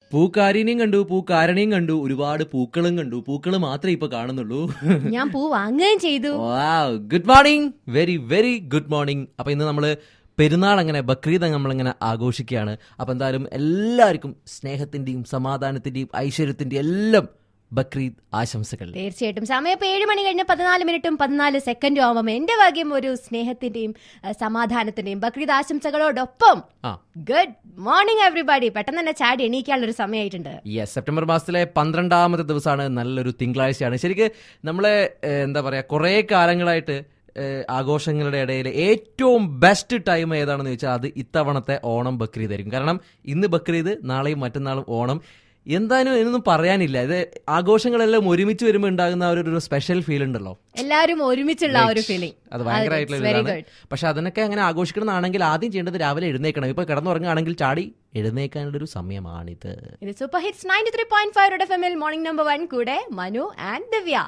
പൂക്കാരിനെയും കണ്ടു പൂക്കാരനെയും കണ്ടു ഒരുപാട് പൂക്കളും കണ്ടു പൂക്കൾ മാത്രമേ ഇപ്പൊ കാണുന്നുള്ളൂ ഞാൻ പൂ വാങ്ങുകയും ചെയ്തു good morning very very good morning അപ്പൊ ഇന്ന് നമ്മള് പെരുന്നാൾ അങ്ങനെ ബക്രീദ് നമ്മളിങ്ങനെ ആഘോഷിക്കുകയാണ് അപ്പൊ എന്തായാലും എല്ലാവർക്കും സ്നേഹത്തിന്റെയും സമാധാനത്തിന്റെയും ഐശ്വര്യത്തിന്റെയും എല്ലാം ബക്രീദ് ആശംസകൾ തീർച്ചയായിട്ടും സമയം ഇപ്പൊ ഏഴ് മണി കഴിഞ്ഞ് പതിനാല് മിനിറ്റും പതിനാല് സെക്കൻഡും ആവുമ്പോൾ എന്റെ ഭാഗ്യം ഒരു സ്നേഹത്തിന്റെയും അഹ്, സമാധാനത്തിന്റെയും ബക്രീദ് ആശംസകളോടൊപ്പം ആ ഗുഡ് മോർണിംഗ് എവറിബഡി പെട്ടെന്ന് തന്നെ ചാടി എണീക്കാനുള്ള ഒരു സമയമായിട്ടുണ്ട് യെസ് സെപ്റ്റംബർ മാസത്തിലെ പന്ത്രണ്ടാമത്തെ ദിവസമാണ് നല്ലൊരു തിങ്കളാഴ്ചയാണ് ശരിക്ക് നമ്മളെ ഏഹ്, എന്താ പറയാ കുറേ കാലങ്ങളായിട്ട് ഏഹ്, ആഘോഷങ്ങളുടെ ഇടയിൽ ഏറ്റവും ബെസ്റ്റ് ടൈം ഏതാണെന്ന് ചോദിച്ചാൽ അത് ഇത്തവണത്തെ ഓണം ബക്രീദ് ആയിരിക്കും കാരണം ഇന്ന് ബക്രീദ് നാളെയും മറ്റന്നാളും ഓണം എന്തായാലും എന്നൊന്നും പറയാനില്ല ഇത് ആഘോഷങ്ങളെല്ലാം ഒരുമിച്ച് വരുമ്പോൾ ഉണ്ടാകുന്ന ആ ഒരു ഒരു സ്പെഷ്യൽ ഫീൽ ഉണ്ടല്ലോ എല്ലാവരും ഒരുമിച്ചുള്ള ആ ഒരു ഫീലിംഗ് അത് ഭയങ്കരമായിട്ടുള്ള വെരി ഇതാണ് ഗുഡ് പക്ഷെ അതിനൊക്കെ അങ്ങനെ ആഘോഷിക്കണമെന്നാണെങ്കിൽ ആദ്യം ചെയ്യേണ്ടത് രാവിലെ എഴുന്നേക്കണം ഇപ്പൊ കിടന്നുറങ്ങുകയാണെങ്കിൽ ചാടി എഴുന്നേക്കാനുള്ള ഒരു സമയമാണിത് ഇത് super hits ninety three point five F എമ്മിൽ മോർണിംഗ് നമ്പർ വൺ കൂടെ മനു ആൻഡ് ദിവ്യ